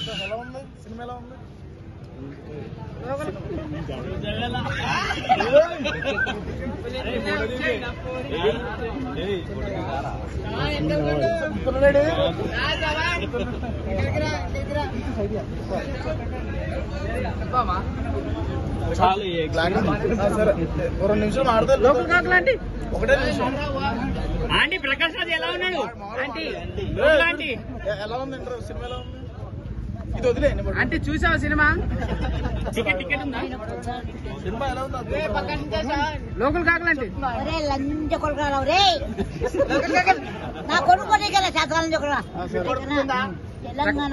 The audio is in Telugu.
ఎలా ఉంది సినిమా ఎలా ఉంది చాలు ఈ ఆ, సరే ఓ రెండు నిమిషాలు మాడతారు లోకల్ కాకులాంటి ఒకటే నిమిషం ఆంటీ ప్రకాష్ రాజ్ ఎలా ఉన్నాడు ఆంటీ ఆంటీ ఎ- ఎలా ఉంది ఇంటర్ సినిమా ఎలా ఉంది ఇది వదిలే అంటే చూసావా సినిమా టికెట్ టికెట్ ఉందా సినిమా ఎలా ఉంది అది లోకల్ కాకులంటే ఒరే లంజ కొడుకురా రే నా కొడుకు కొట్టేకెళ్ళ చేతకాలం చొక్కరా తెలంగాణ